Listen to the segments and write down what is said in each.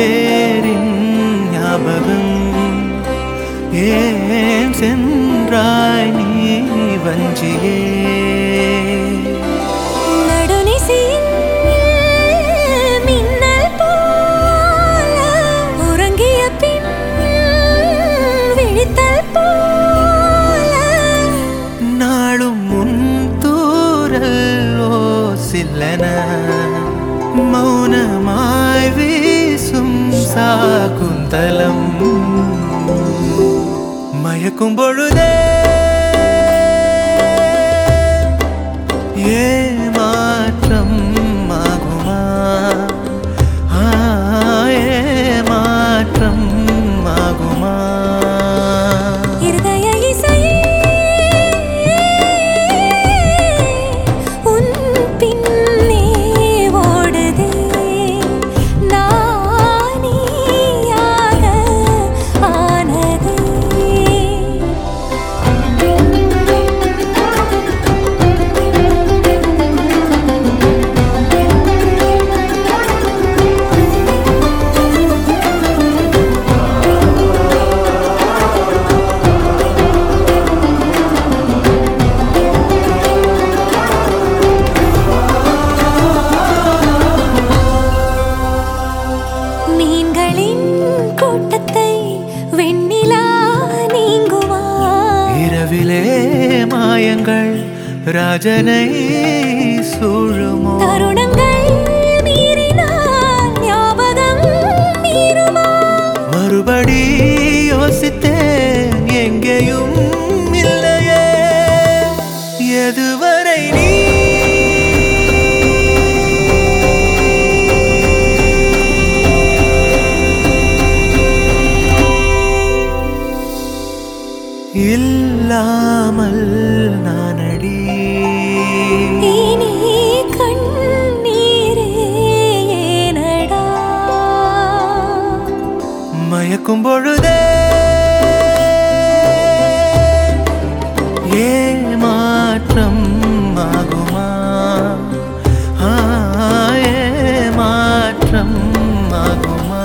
பேரின் ஞாபகம் ஏன் சென்றாய் நீ வஞ்சியே நடுநிசியில் மின்னல் போல உறங்கிய பின் விழித்தல் போல நாளும் முன் தூரல் ஓசில்லன மௌனமாய் வீசும் சாகுந்தலம் மயக்கும் பொழுதே ஏமாற்றம் ஆகுமா ஆ, ஏமாற்றம் ஆகுமா இருதய இசையே உன் பின்னே ஓடுதே நானியாக ஆனதே மீன்களின் கூட்டத்தை வெண்ணிலா நீங்குமா இரவிலே மாயங்கள் ராஜனை சூழுமோ தருணங்கள் மீறினால் ஞாபகம் மீறுமா மறுபடி யோசித்தேன் எங்கேயும் இல்லையே எதுவரை நீ இல்லாமல் நானடி இனி கண்ணீரே ஏனடா மயக்கும் பொழுதே ஏமாற்றம் ஆகுமா ஆ, ஏமாற்றம் ஆகுமா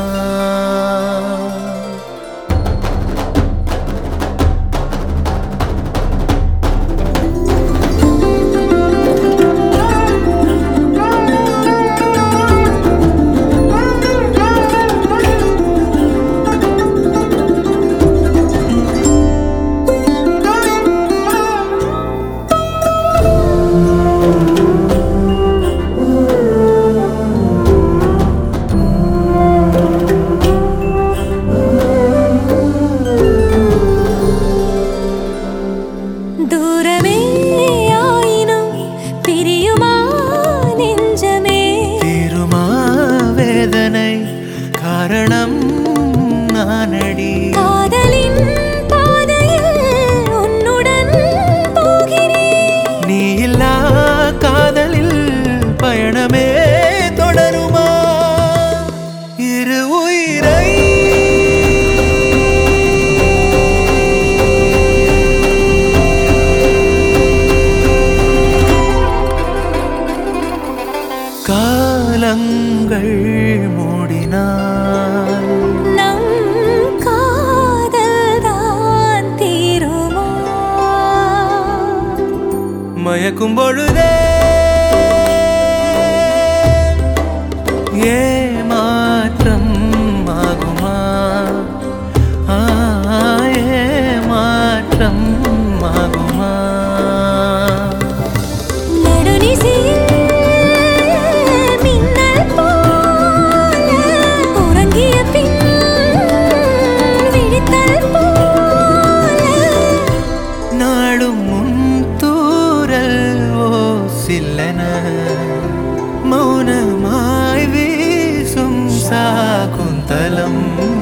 தூரமே ஆயினும் பிரியுமா நெஞ்சமே தீருமா வேதனை காரணம் நானடி காதலின் பாதையில் உன்னுடன் போகிறேன் நீ இல்லா காதலில் பயணமே தொடருமா இரு உயிரை காலங்கள் மூடினாள் நம் காதல் தான் தீருமா மயக்கும் பொழுதே ஏமாற்றம் ஆகுமா ஆ, ஏமாற்றம் ஆகுமா நடுநிசியில் மின்னல் போல உறங்கிய பின் விழித்தல் போல நாளும் முன் தூரல் ஓசில்லன மௌனமாய் வீசும் சாகுந்தலம்